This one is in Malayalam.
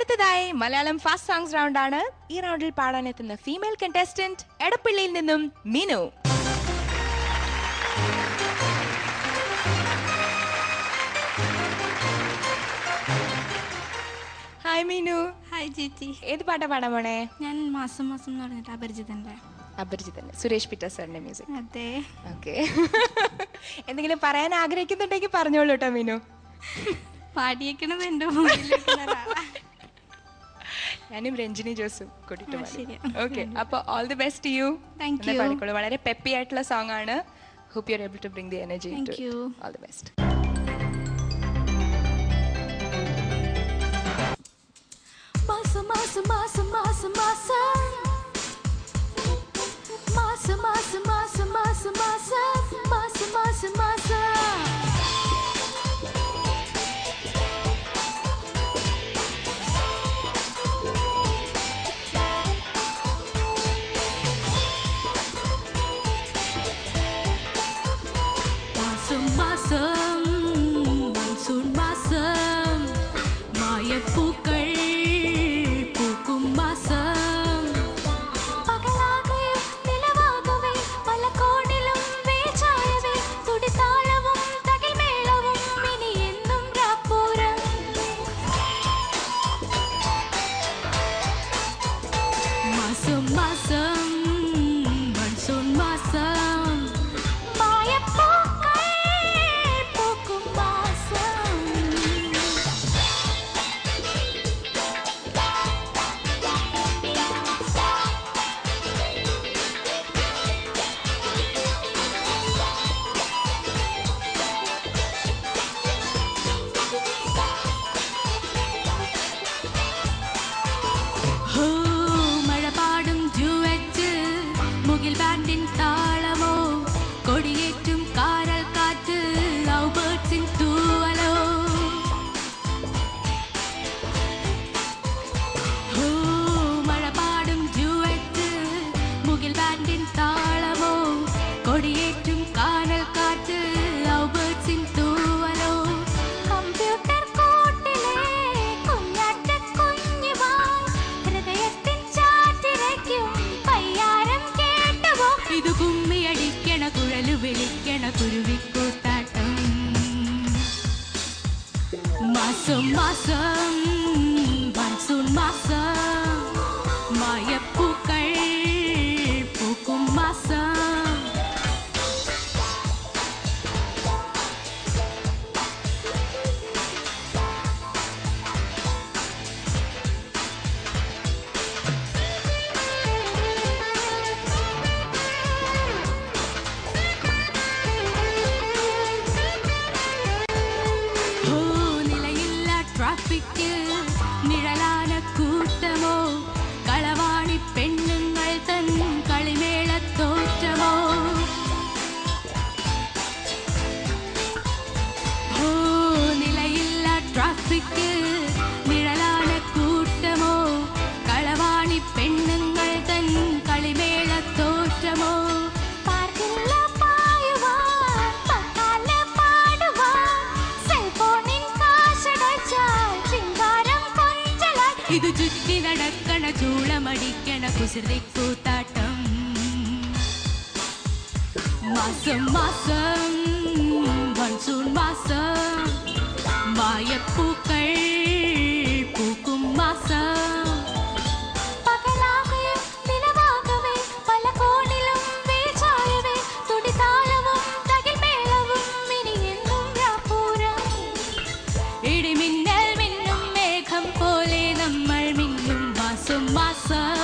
അടുത്തതായി മലയാളം ഫാസ്റ്റ് സോങ്സ് റൗണ്ട് ആണ് ഈ റൗണ്ടിൽ പാടാനെത്തുന്ന ഫീമെയിൽ കണ്ടസ്റ്റന്റ് എടപ്പള്ളിയിൽ നിന്നും മിനു ഹായ് മീനു ഹായ് ചേച്ചി ഏത് പാട്ടാ പാടാൻ പോണേ ഞാൻ മാസം മാസം എന്ന് പറഞ്ഞിട്ട് അപരിചിതൻ്റെ അപരിചിതന്റെ സുരേഷ് പീറ്റർ സാറിന്റെ മ്യൂസിക് അതെ ഓക്കെ എന്തെങ്കിലും പറയാൻ ആഗ്രഹിക്കുന്നുണ്ടെങ്കിൽ പറഞ്ഞോളൂ കേട്ടോ മീനു പാടിയേക്കണത് എൻ്റെ മുന്നിലിരിക്കുന്ന ഒരാളാ. ഞാനും രഞ്ജിനി ജോസും കൂട്ടിട്ട് ആ, ശരിയാ. ഓക്കെ അപ്പൊ all the best you Thank you. പാടിക്കോളൂ വളരെ പെപ്പി ആയിട്ടുള്ള സോങ് ആണ് hope you are able to bring the energy Thank you. All the best മാസം മാസം മാസം മാസം മാസം മാസം മാസം മാസം മാസം മാസം മാസം മാസം മാസം മാസം മാസം മൺസൂൺ മാസം മായപ്പൂക്കൾ പൂക്കും മാസം പകലാകയും നിലവാകവേ പല കോണിലും വേചായവേ തുടിതാളവും തകിൽമേളവും ഇനി എന്നും രാപ്പൂരം മാസം മാസം മൺസൂൺ മാസം മായപ്പൂക്കൾ പൂക്കും മാസം ഹോ, മഴ പാടും ഡ്യുവറ്റ്, മുകിൽ ബാൻഡിൻ താളമോ കൊടിയേറ്റും കാരൽ കാറ്റ് ലവ് ബേർഡ്സിൻ തൂവലോ ഹോ, മഴ പാടും ഡ്യുവറ്റ്, മുകിൽ ബാൻഡിൻ താളമോ കൊടിയേറ്റും കാനൽ കാറ്റ് ലവ് ബേർഡ്സിൻ തൂവലോ കമ്പ്യൂട്ടർ കൂട്ടിലെ കുഞ്ഞാറ്റ കുഞ്ഞുമായി ഹൃദയത്തിൻ ചാറ്റിരയ്ക്കും പയ്യാരം കേട്ടുവോ ഇത് കുമ്മിയടിക്കണ കുഴലു വിളിക്കണ കുരുവിക്കൂത്താട്ടം മാസം മാസം മൺസൂൺ മാസം മായപ്പൂക്കൾ പൂക്കും മാസം ഓ നിലയില്ല ട്രാഫിക് നിഴലാന കൂട്ടമോ കളവാണി പെണ്ണുങ്ങൾ തൻ കളിമേളത്തോറ്റമോ ഓ നിലയില്ല ട്രാഫിക് നിഴലാന കൂട്ടമോ കളവാണി പെണ്ണുങ്ങൾ തൻ കളിമേളത്തോറ്റമോ പാർക്കില്ല പായുവാൻ പക്കാല പാടുവാൻ സെൽഫോണിൻ കാശടച്ചാൽ ചിങ്കാരം കൊഞ്ചലായി ഇത് ചുറ്റി നടക്കണ ചൂളമടിക്കണ കുസൃതി കൂത്താട്ടം മാസം മാസം മൺസൂൺ മാസം മായപ്പൂക്കൾ പൂക്കും മാസം പകലാകയും നിലവാകവേ പല കോണിലും വേചായവേ തുടിതാളവും തകിൽമേളവും ഇനി എന്നും രാപ്പൂരം ഇടിമിന്നൽ മിന്നും മേഘം പോലെ നമ്മൾ മിന്നും മാസം മാസം